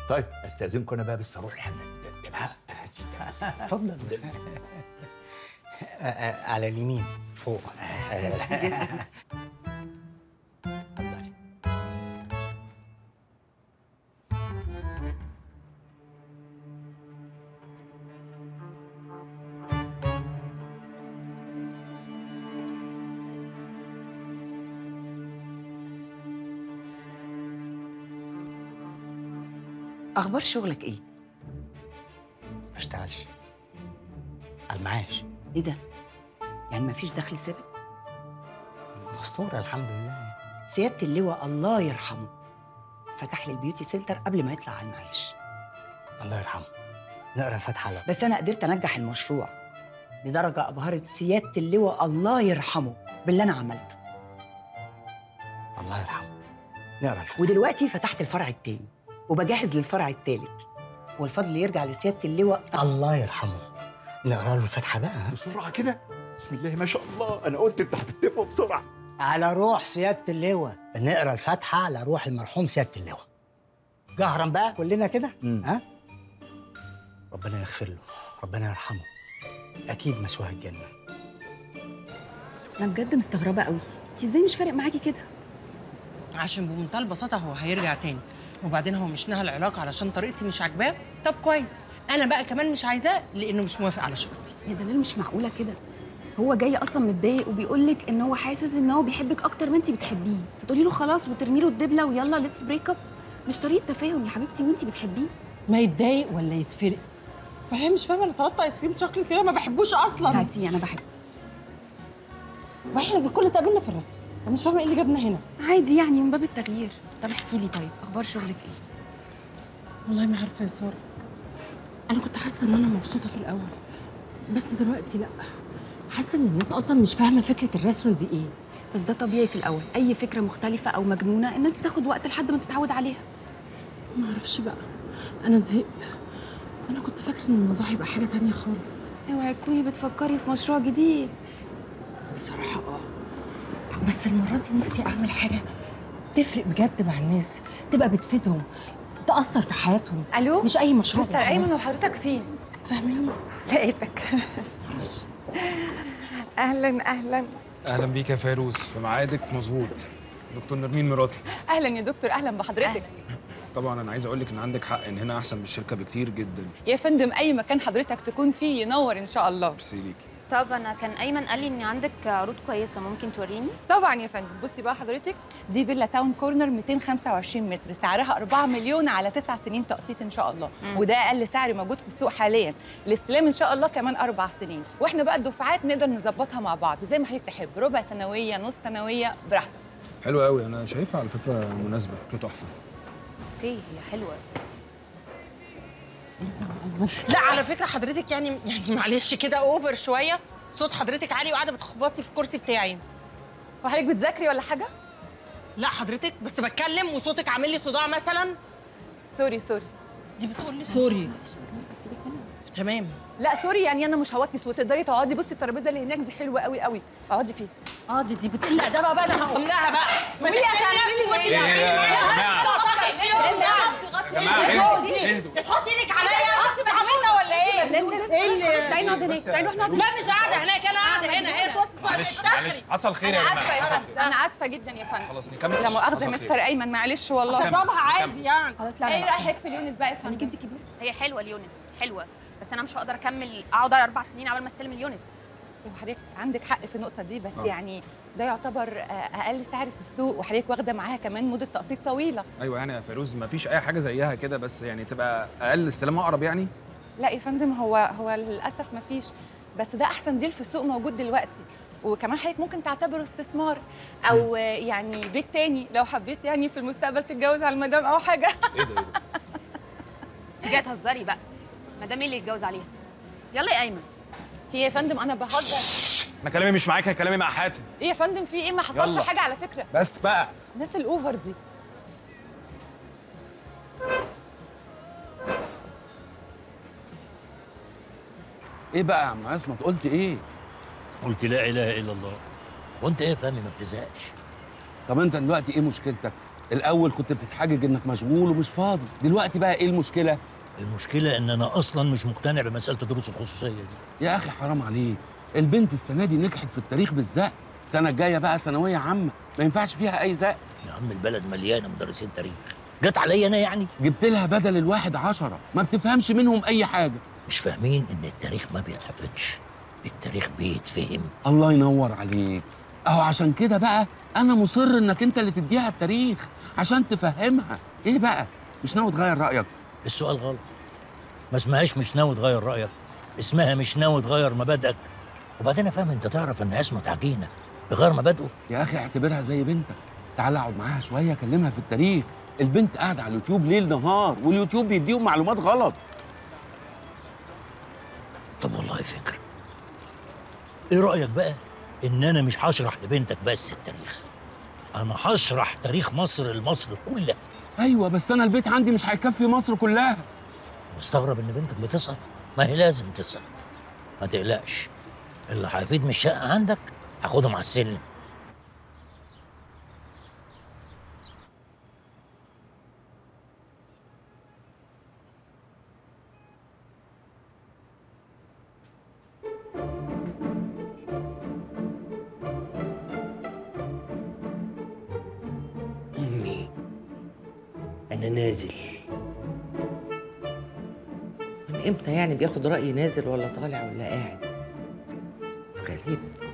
طيب استاذنكم انا بقى بس اروح الحمام اتفضل على اليمين فوق اتفضلي اخبار شغلك ايه ما اشتغلش على المعاش ايه ده يعني مفيش دخل ثابت مستورة الحمد لله سياده اللواء الله يرحمه فتح لي البيوتي سنتر قبل ما يطلع على المعاش الله يرحمه نقرا الفاتحة له بس انا قدرت انجح المشروع لدرجه ابهرت سياده اللواء الله يرحمه باللي انا عملته الله يرحمه نقرا الفاتحة ودلوقتي فتحت الفرع التاني وبجهز للفرع التالت والفضل يرجع لسياده اللواء الله يرحمه نقرا له الفاتحة بقى ها؟ بسرعه كده بسم الله ما شاء الله انا قلت انت هتتفقوا بسرعه على روح سيادة اللواء بنقرا الفاتحة على روح المرحوم سيادة اللواء جهرا بقى كلنا كده مم. ها ربنا يغفر له ربنا يرحمه أكيد مسواه الجنة انا بجد مستغربه قوي انت ازاي مش فارق معاكي كده عشان بمنتهى البساطه هو هيرجع تاني وبعدين هو مش نهى العلاقه علشان طريقتي مش عاجباه طب كويس انا بقى كمان مش عايزاه لانه مش موافق على شغلتي يا دلال مش معقوله كده هو جاي اصلا متضايق وبيقول لك ان هو حاسس ان هو بيحبك اكتر ما انت بتحبيه فتقولي له خلاص وترمي له الدبله ويلا ليتس بريك اب مش طريقه تفاهم يا حبيبتي وانت بتحبيه ما يتضايق ولا يتفرق فهي مش فاهمه انا طلبت ايس كريم شوكليت ليه ما بحبوش اصلا عادي انا بحب واحنا كل اتقابلنا في الرسم انا مش فاهمه ايه اللي جابنا هنا عادي يعني من باب التغيير طب احكي لي طيب اخبار شغلك ايه والله ما عارفه يا ساره انا كنت حاسه ان انا مبسوطه في الاول بس دلوقتي لا حاسه ان الناس اصلا مش فاهمه فكره الريستورانت دي ايه بس ده طبيعي في الاول اي فكره مختلفه او مجنونه الناس بتاخد وقت لحد ما تتعود عليها ما اعرفش بقى انا زهقت انا كنت فاكره ان الموضوع هيبقى حاجه تانية خالص اوعي تكوني بتفكري في مشروع جديد بصراحه اه بس المره دي نفسي اعمل حاجه تفرق بجد مع الناس تبقى بتفيدهم تاثر في حياتهم الو مش اي مشروع مستر ايمن وخلاص. وحضرتك فين فاهماني لقيتك اهلا اهلا اهلا بيك يا فيروز في ميعادك مظبوط دكتور نرمين مراتي اهلا يا دكتور اهلا بحضرتك طبعا انا عايز اقول لك ان عندك حق ان هنا احسن من الشركه بكتير جدا يا فندم اي مكان حضرتك تكون فيه ينور ان شاء الله ميرسي ليكي طب انا كان ايمن قال لي ان عندك عروض كويسه ممكن توريني طبعا يا فندم بصي بقى حضرتك دي فيلا تاون كورنر 225 متر سعرها 4 مليون على 9 سنين تقسيط ان شاء الله وده اقل سعر موجود في السوق حاليا الاستلام ان شاء الله كمان اربع سنين واحنا بقى الدفعات نقدر نظبطها مع بعض زي ما حضرتك تحب ربع سنويه نص سنويه براحتك حلو قوي انا شايفها على فكره مناسبه فكره تحفه اوكي هي حلوه بس لا على فكره حضرتك يعني يعني معلش كده اوفر شويه صوت حضرتك عالي وقاعده بتخبطي في الكرسي بتاعي وحضرتك بتذاكري ولا حاجه لا حضرتك بس بتكلم وصوتك عامل لي صداع مثلا سوري سوري دي بتقول لي سوري تمام لا سوري يعني انا مش هوطي صوت تقدري تقعدي بصي الترابيزه اللي هناك دي حلوه قوي قوي اقعدي فيها اه دي دي بتقل ادبها بقى انا هقوم لها بقى مين اللي هتعملي لي ايه يا جماعه بتحطي ايدك عليا انت بتعملنا ولا ايه؟ لا لا لا ايه اللي تعالي نقعد هناك تعالي نروح نقعد هناك لا مش قاعده هناك انا قاعده هنا هي صوت معلش معلش حصل خير يا انا جماعه اسفه يا حصل فندم خير. انا اسفه جدا يا فندم خلاص نكمل لا مؤاخذه حصل يا خير. مستر ايمن معلش والله اضربها عادي يعني خلاص لا ايه لا لا رايك في اليونت بقى يا خليكي فندم انت كبيره هي حلوه اليونت حلوه بس انا مش هقدر اكمل اقعد اربع سنين قبل ما استلم اليونت وحضرتك عندك حق في النقطه دي بس يعني ده يعتبر آه، اقل سعر في السوق وحضرتك واخده معاها كمان مده تقسيط طويله ايوه يعني يا فيروز ما فيش اي حاجه زيها كده بس يعني تبقى اقل استلام اقرب يعني لا يا فندم هو هو للاسف ما فيش بس ده احسن ديل في السوق موجود دلوقتي وكمان حضرتك ممكن تعتبره استثمار او آه، يعني بيت تاني لو حبيت يعني في المستقبل تتجوز على المدام او حاجه ايه ده ايه ده انت جايه تهزري بقى مدام مين اللي يتجوز عليها يلا يا ايمن في إيه يا فندم انا بهزر انا كلامي مش معاك انا كلامي مع حاتم ايه يا فندم في ايه ما حصلش يلا. حاجه على فكره بس بقى الناس الاوفر دي ايه بقى يا عم عصمت قلت ايه قلت لا اله الا الله وانت ايه يا فندم ما بتزهقش طب انت دلوقتي ايه مشكلتك الاول كنت بتتحجج انك مشغول ومش فاضي دلوقتي بقى ايه المشكله المشكلة إن أنا أصلا مش مقتنع بمسألة الدروس الخصوصية دي يا اخي حرام عليك البنت السنه دي نجحت في التاريخ بالزق السنه الجايه بقى ثانويه عامه ما ينفعش فيها اي زق يا عم البلد مليانة مدرسين تاريخ جت عليا أنا يعني جبت لها بدل الواحد عشرة ما بتفهمش منهم اي حاجه مش فاهمين إن التاريخ ما بيتحفظش التاريخ بيتفهم الله ينور عليك اهو عشان كده بقى انا مصر انك انت اللي تديها التاريخ عشان تفهمها ايه بقى مش ناوي تغير رايك السؤال غلط ما اسمهاش مش ناوي تغير رأيك اسمها مش ناوي تغير مبادئك وبعدين يا فاهم أنت تعرف إن اسمه عجينة بغير مبادئه يا اخي اعتبرها زي بنتك تعال اقعد معاها شويه كلمها في التاريخ البنت قاعده على اليوتيوب ليل نهار واليوتيوب بيديهم معلومات غلط طب والله فكرة ايه رأيك بقى ان انا مش هشرح لبنتك بس التاريخ انا هشرح تاريخ مصر لمصر كلها ايوه بس انا البيت عندي مش هيكفي مصر كلها مستغرب ان بنتك بتسقط ما هي لازم تسقط ما تقلقش اللي هيفيد من الشقة عندك هاخدهم على السلم أمي أنا نازل من امتى يعني بياخد رأي نازل ولا طالع ولا قاعد غريب